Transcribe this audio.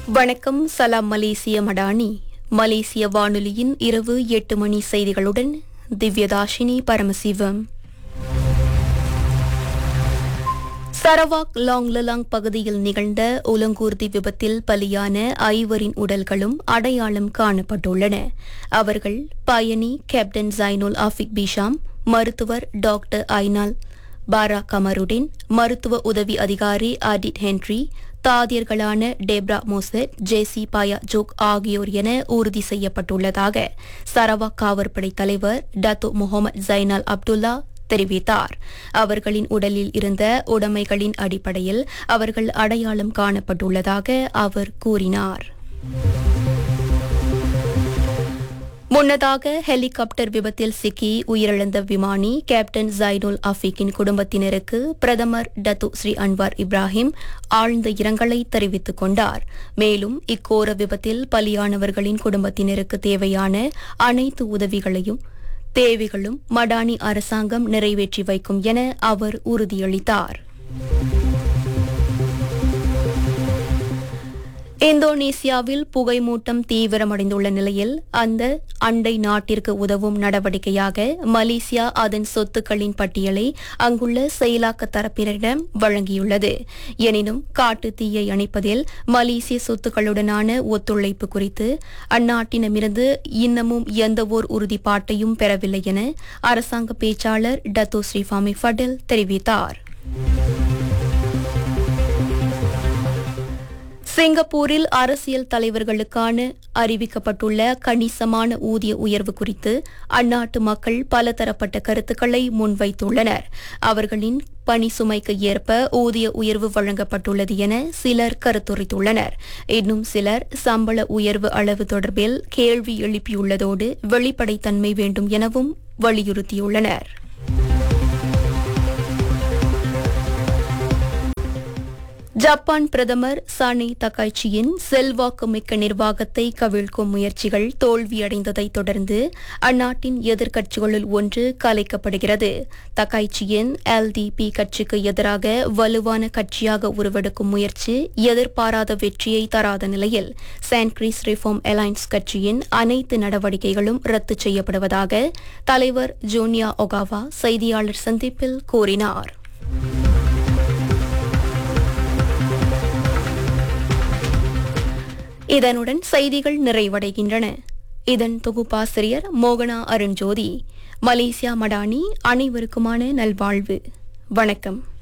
வணக்கம் சலாம் மலேசிய மடானி மலேசிய வானொலியின் இரவு எட்டு மணி செய்திகளுடன் திவ்யதாஷினி பரமசிவம் சரவாக் லாங்லலாங் பகுதியில் நிகழ்ந்த உலங்கூர்தி விபத்தில் பலியான ஐவரின் உடல்களும் அடையாளம் காணப்பட்டுள்ளன அவர்கள் பயணி கேப்டன் ஜைனுல் ஆஃபிக் பிஷாம் மருத்துவர் டாக்டர் ஐனால் பாரா கமருடின் மருத்துவ உதவி அதிகாரி ஆடிட் ஹென்ரி தாதியர்களான டேப்ரா மோசட் ஜேசி பாயா ஜோக் ஆகியோர் என உறுதி செய்யப்பட்டுள்ளதாக சரவாக் காவற்படை தலைவர் டத்து முகமது ஜைனால் அப்துல்லா தெரிவித்தார் அவர்களின் உடலில் இருந்த உடைமைகளின் அடிப்படையில் அவர்கள் அடையாளம் காணப்பட்டுள்ளதாக அவர் கூறினார் முன்னதாக ஹெலிகாப்டர் விபத்தில் சிக்கி உயிரிழந்த விமானி கேப்டன் ஜைனுல் அஃபீக்கின் குடும்பத்தினருக்கு பிரதமர் டத்து ஸ்ரீ அன்வார் இப்ராஹிம் ஆழ்ந்த இரங்கலை தெரிவித்துக் கொண்டார் மேலும் இக்கோர விபத்தில் பலியானவர்களின் குடும்பத்தினருக்கு தேவையான அனைத்து உதவிகளையும் தேவைகளும் மடானி அரசாங்கம் நிறைவேற்றி வைக்கும் என அவர் உறுதியளித்தார் இந்தோனேசியாவில் புகைமூட்டம் தீவிரமடைந்துள்ள நிலையில் அந்த அண்டை நாட்டிற்கு உதவும் நடவடிக்கையாக மலேசியா அதன் சொத்துக்களின் பட்டியலை அங்குள்ள செயலாக்க தரப்பினரிடம் வழங்கியுள்ளது எனினும் காட்டு தீயை அணைப்பதில் மலேசிய சொத்துக்களுடனான ஒத்துழைப்பு குறித்து அந்நாட்டினமிருந்து இன்னமும் எந்தவோர் உறுதிப்பாட்டையும் பெறவில்லை என அரசாங்க பேச்சாளர் டத்தோ ஸ்ரீஃபாமி ஃபடில் தெரிவித்தார் சிங்கப்பூரில் அரசியல் தலைவர்களுக்கான அறிவிக்கப்பட்டுள்ள கணிசமான ஊதிய உயர்வு குறித்து அந்நாட்டு மக்கள் பலதரப்பட்ட கருத்துக்களை முன்வைத்துள்ளனர் அவர்களின் பணி சுமைக்கு ஏற்ப ஊதிய உயர்வு வழங்கப்பட்டுள்ளது என சிலர் கருத்துரைத்துள்ளனர் இன்னும் சிலர் சம்பள உயர்வு அளவு தொடர்பில் கேள்வி எழுப்பியுள்ளதோடு வெளிப்படைத்தன்மை வேண்டும் எனவும் வலியுறுத்தியுள்ளனர் ஜப்பான் பிரதமர் சானி தக்காய்ச்சியின் செல்வாக்கு மிக்க நிர்வாகத்தை கவிழ்க்கும் முயற்சிகள் தோல்வியடைந்ததைத் தொடர்ந்து அந்நாட்டின் எதிர்க்கட்சிகளுள் ஒன்று கலைக்கப்படுகிறது தக்காய்ச்சியின் எல்டிபி கட்சிக்கு எதிராக வலுவான கட்சியாக உருவெடுக்கும் முயற்சி எதிர்பாராத வெற்றியை தராத நிலையில் சான்கிரீஸ் ரிஃபார்ம் அலையன்ஸ் கட்சியின் அனைத்து நடவடிக்கைகளும் ரத்து செய்யப்படுவதாக தலைவர் ஜூனியா ஒகாவா செய்தியாளர் சந்திப்பில் கூறினார் இதனுடன் செய்திகள் நிறைவடைகின்றன இதன் தொகுப்பாசிரியர் மோகனா அருண்ஜோதி மலேசியா மடானி அனைவருக்குமான நல்வாழ்வு வணக்கம்